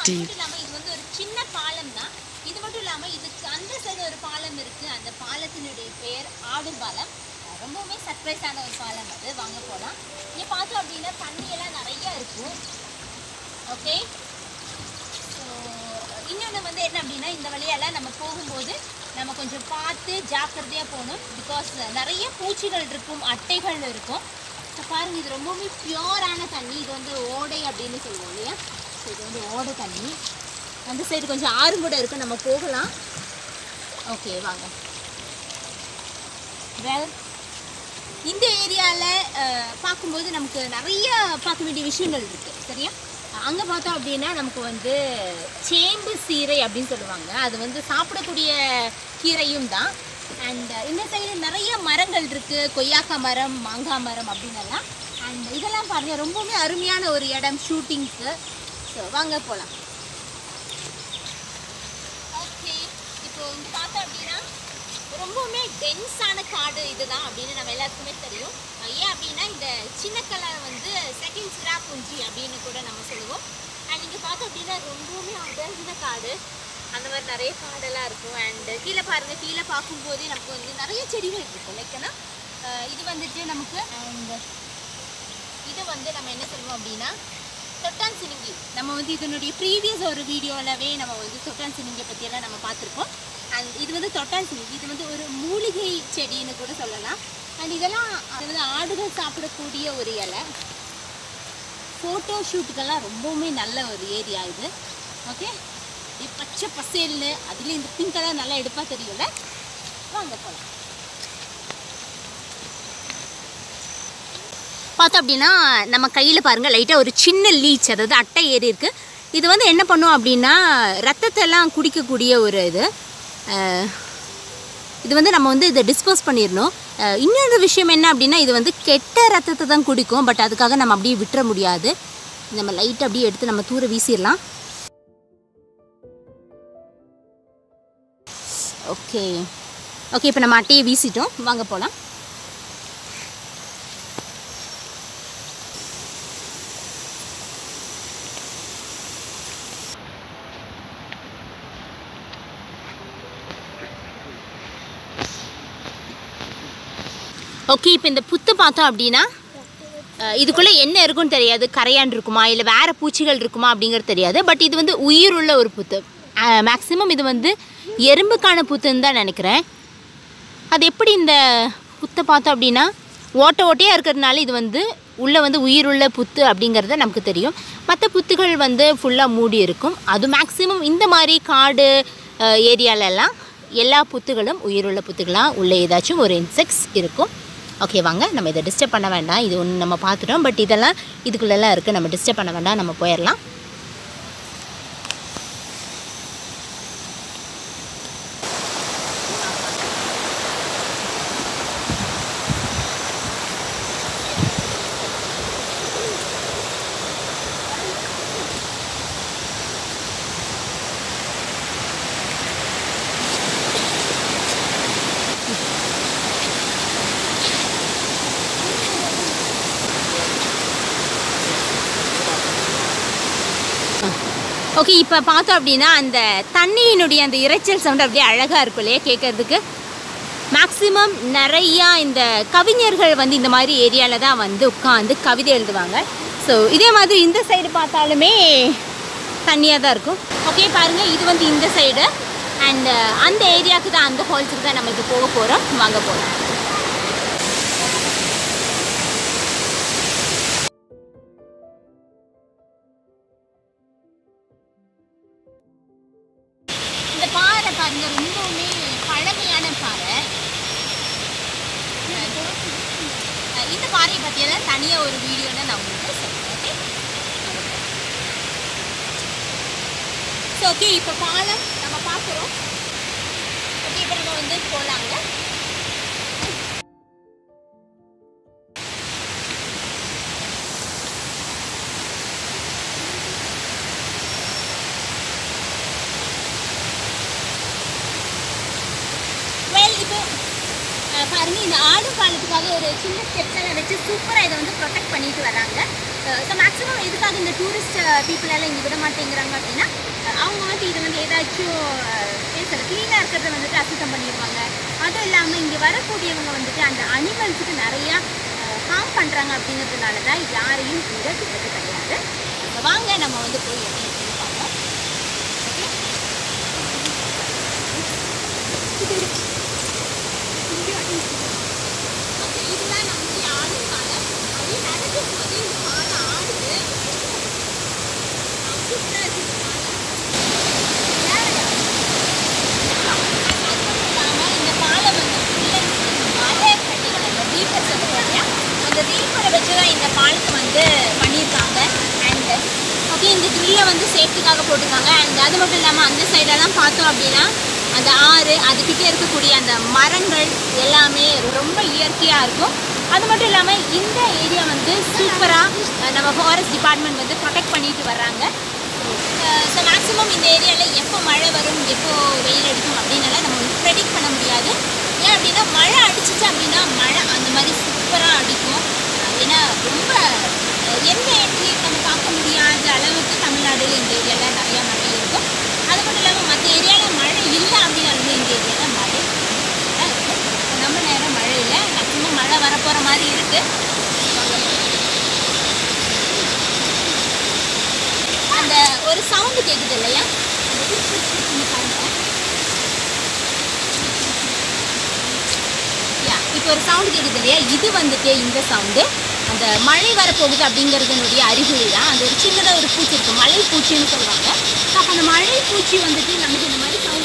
மட்டும் இல்லாம இது வந்து ஒரு சின்ன பாலம் தான் இது மட்டும் இல்லாம இதுக்கு அந்த சைடு ஒரு பாலம் இருக்கு அந்த பாலத்தினுடைய பெயர் ஆடும் பாலம் அஹ் ரொம்பவுமே சர்ப்ரைஸான ஒரு பாலம் அது வாங்க போலாம் இங்க பார்த்தோம் அப்படின்னா தண்ணி எல்லாம் நிறைய இருக்கும் ஓகே ஸோ இன்னொன்று வந்து என்ன அப்படின்னா இந்த வழியெல்லாம் நம்ம போகும்போது நம்ம கொஞ்சம் பார்த்து ஜாக்கிரதையாக போகணும் பிகாஸ் நிறைய பூச்சிகள் இருக்கும் அட்டைகள் இருக்கும் ஸோ பாருங்க இது ரொம்பவுமே பியூரான தண்ணி இது வந்து ஓடை அப்படின்னு சொல்லுவோம் இல்லையா ஸோ இது வந்து ஓடை தண்ணி அந்த சைடு கொஞ்சம் ஆறு கூட இருக்கு நம்ம போகலாம் ஓகே வாங்க வெல் இந்த ஏரியாவில் பார்க்கும்போது நமக்கு நிறைய பார்க்க வேண்டிய விஷயங்கள் இருக்குது சரியா அங்கே பார்த்தோம் அப்படின்னா நமக்கு வந்து சேம்பு சீரை அப்படின்னு சொல்லுவாங்க அது வந்து சாப்பிடக்கூடிய கீரையும் தான் அண்ட் இந்த சைடு நிறைய மரங்கள் இருக்குது கொய்யாக்காய் மரம் மாங்காய் மரம் அப்படின்னு எல்லாம் அண்ட் இதெல்லாம் பாருங்கள் ரொம்பவுமே அருமையான ஒரு இடம் ஷூட்டிங்க்கு ஸோ வாங்க போகலாம் ஓகே இப்போ இங்க பார்த்தோம் அப்படின்னா ரொம்பவுமே டென்ஸான காடு இதுதான் அப்படின்னு நம்ம எல்லாத்துக்குமே தெரியும் அஹ் ஏன் அப்படின்னா இந்த சின்ன கலர் வந்து செகண்ட் சிரா புஞ்சி அப்படின்னு கூட நம்ம சொல்லுவோம் அண்ட் இங்கே பார்த்தோம் அப்படின்னா ரொம்பவுமே அடர்ந்த காடு அந்த மாதிரி நிறைய காடெல்லாம் இருக்கும் அண்ட் கீழே பாருங்கள் கீழே பார்க்கும்போதே நமக்கு வந்து நிறைய செடிகள் இருக்கும் லைக்னா இது வந்துட்டு நமக்கு அண்ட் இது வந்து நம்ம என்ன சொல்லுவோம் அப்படின்னா தொட்டான் சினுங்கி நம்ம வந்து இதனுடைய ப்ரீவியஸ் ஒரு வீடியோலவே நம்ம வந்து தொட்டான் சினுங்கியை பற்றியெல்லாம் நம்ம பார்த்துருப்போம் அண்ட் இது வந்து தொட்டான் சினுங்கி இது வந்து ஒரு மூலிகை செடின்னு கூட சொல்லலாம் அண்ட் இதெல்லாம் அது வந்து ஆடுகள் சாப்பிடக்கூடிய ஒரு இலை ஃபோட்டோ ஷூட்டுக்கெல்லாம் ரொம்பவுமே நல்ல ஒரு ஏரியா இது ஓகே இது பச்சை பசேல்னு அதுலேயும் இந்த பிங்க் கலர் நல்லா எடுப்பா தெரியும்ல வாங்க போகலாம் பார்த்தோம் அப்படின்னா நம்ம கையில் பாருங்கள் லைட்டாக ஒரு சின்ன லீச் அதாவது அட்டை ஏறி இருக்கு இது வந்து என்ன பண்ணும் அப்படின்னா ரத்தத்தெல்லாம் குடிக்கக்கூடிய ஒரு இது அஹ், இது வந்து நம்ம வந்து இதை டிஸ்போஸ் பண்ணிடணும் அஹ், இன்னொரு விஷயம் என்ன அப்படின்னா இது வந்து கெட்ட ரத்தத்தை தான் குடிக்கும் பட் அதுக்காக நம்ம அப்படியே விட்டுற முடியாது நம்ம லைட் அப்படியே எடுத்து நம்ம தூர வீசிடலாம் ஓகே ஓகே இப்போ நம்ம அட்டையை வீசிட்டோம் வாங்க போகலாம் ஓகே இப்போ இந்த புத்து பார்த்தோம் அப்படின்னா அஹ், இதுக்குள்ளே என்ன இருக்குன்னு தெரியாது கரையான் இருக்குமா இல்லை வேறு பூச்சிகள் இருக்குமா அப்படிங்கிறது தெரியாது பட் இது வந்து உயிருள்ள ஒரு புத்து மேக்ஸிமம் இது வந்து எறும்புக்கான புத்துன்னு தான் நினைக்கிறேன் அது எப்படி இந்த புத்தை பார்த்தோம் அப்படின்னா ஓட்டை ஓட்டையாக இருக்கிறதுனால இது வந்து உள்ளே வந்து உயிருள்ள புத்து அப்படிங்கிறது நமக்கு தெரியும் மற்ற புத்துகள் வந்து ஃபுல்லாக மூடி இருக்கும் அது மேக்ஸிமம் இந்த மாதிரி காடு அஹ், ஏரியாலெல்லாம் எல்லா புத்துகளும் உயிருள்ள புத்துகளாக உள்ள ஏதாச்சும் ஒரு இன்செக்ட்ஸ் இருக்கும் ஓகே வாங்க நம்ம இதை டிஸ்டர்ப் பண்ண வேண்டாம் இது ஒன்று நம்ம பார்த்துட்டோம் பட் இதெல்லாம் இதுக்குள்ளெல்லாம் இருக்குது நம்ம டிஸ்டர்ப் பண்ண வேண்டாம் நம்ம போயிடலாம் ஓகே இப்போ பார்த்தோம் அப்படின்னா அந்த தண்ணியினுடைய அந்த இரைச்சல் சவுண்ட் அப்படியே அழகாக இருக்கும் இல்லையா கேட்கறதுக்கு மேக்ஸிமம் நிறையா இந்த கவிஞர்கள் வந்து இந்த மாதிரி ஏரியாவில் தான் வந்து உட்காந்து கவிதை எழுதுவாங்க ஸோ இதே மாதிரி இந்த சைடு பார்த்தாலுமே தண்ணியாக தான் இருக்கும் ஓகே பாருங்கள் இது வந்து இந்த சைடு அண்ட் அந்த ஏரியாவுக்கு தான் அந்த ஹால்ஸுக்கு தான் நம்ம இப்போ போக போகிறோம் வாங்க போகிறோம் இந்த பாறை பாருங்க ரொம்பவுமே பழமையான பாறை அஹ் இந்த பாறையை பற்றியெல்லாம் தனியாக ஒரு வீடியோவில் நான் உங்களுக்கு சொல்கிறேன் ஓகே ஸோ ஓகே இப்போ பாலம் நம்ம பார்க்குறோம் ஓகே இப்போ நம்ம வந்து போகலாங்க வெல் இப்போ அஹ், பாருங்க இந்த ஆடு பாலத்துக்காக ஒரு சின்ன ஸ்டெப்ஸ் எல்லாம் வச்சு சூப்பராக இதை வந்து ப்ரொடெக்ட் பண்ணிட்டு வராங்க ஸோ மேக்ஸிமம் எதுக்காக இந்த டூரிஸ்ட் பீப்புள் எல்லாம் இங்கே விட மாட்டேங்கிறாங்க அப்படின்னா அஹ் அவங்க வந்து இது வந்து ஏதாச்சும் பேசுகிற க்ளீனாக இருக்கிறத வந்துட்டு அசுத்தம் பண்ணிடுவாங்க அதுவும் இல்லாமல் இங்கே வரக்கூடியவங்க வந்துட்டு அந்த அனிமல்ஸுக்கு நிறையா ஹார்ம் பண்ணுறாங்க அப்படிங்கிறதுனால தான் யாரையும் இங்கே விடுறது கிடையாது இப்போ வாங்க நம்ம வந்து போய் எப்படி இருக்குன்னு பார்ப்போம் ஓகே ஓகே இதுதான் நம்மளுடைய ஆடு காலை அப்படியே நடக்கும் போது இந்த காலை ஆடுது சூப்பராக இருக்கு இந்த காலை இந்த பாலம் வந்து மலை கட்டிகள் அந்த ரீஃபர் சொல்லுவோம் இல்லையா அந்த ரீஃபரை வச்சு தான் இந்த பாலத்தை வந்து பண்ணியிருக்காங்க அண்ட் ஓகே இந்த க்ரில்லை வந்து சேஃப்டிக்காக போட்டிருக்காங்க அண்ட் அது மட்டும் இல்லாமல் அந்த சைடெல்லாம் பார்த்தோம் அப்படின்னா அந்த ஆறு அதுக்கிட்டே இருக்கக்கூடிய அந்த மரங்கள் எல்லாமே ரொம்ப இயற்கையாக இருக்கும் அது மட்டும் இல்லாமல் இந்த ஏரியா வந்து சூப்பராக நம்ம ஃபாரஸ்ட் டிபார்ட்மெண்ட் வந்து ப்ரொடெக்ட் பண்ணிட்டு வர்றாங்க ஸோ மேக்ஸிமம் இந்த ஏரியாவில் எப்போ மழை வரும் எப்போ வெயில் அடிக்கும் அப்படின்னு எல்லாம் நம்ம வந்து ப்ரெடிக்ட் பண்ண முடியாது ஏன் அப்படின்னா மழை அடிச்சிச்சு அப்படின்னா மழை அந்த மாதிரி சூப்பராக அடிக்கும் அஹ் ஏன்னா ரொம்ப அஹ் எந்த இடத்துலையும் நம்ம பார்க்க முடியாத அளவுக்கு தமிழ்நாடுல இந்த ஏரியாவில் நிறையா மழை இருக்கும் அது மட்டும் இல்லாமல் மற்ற ஏரியாவில் மழை இல்லை அப்படின்னாலுமே இந்த ஏரியாவில் மழை தான் இருக்கும் நம்ம நேரம் மழை இல்லை மேக்ஸிமம் மழை வரப்போகிற மாதிரி இருக்குது அந்த ஒரு சவுண்டு கேட்குது இல்லையா அந்த குச் குச் குச்னு sound. Yeah, இப்போ ஒரு சவுண்டு கேட்குது இல்லையா இது வந்துட்டு இந்த சவுண்டு அந்த மழை வரப்போகுது அப்படிங்கிறதுனுடைய அறிகுறி தான் அந்த ஒரு சின்னதாக ஒரு பூச்சி இருக்கும் மலை பூச்சின்னு சொல்லுவாங்க ஸோ அப்போ அந்த மழை பூச்சி வந்துட்டு நமக்கு இந்த மாதிரி சவுண்ட்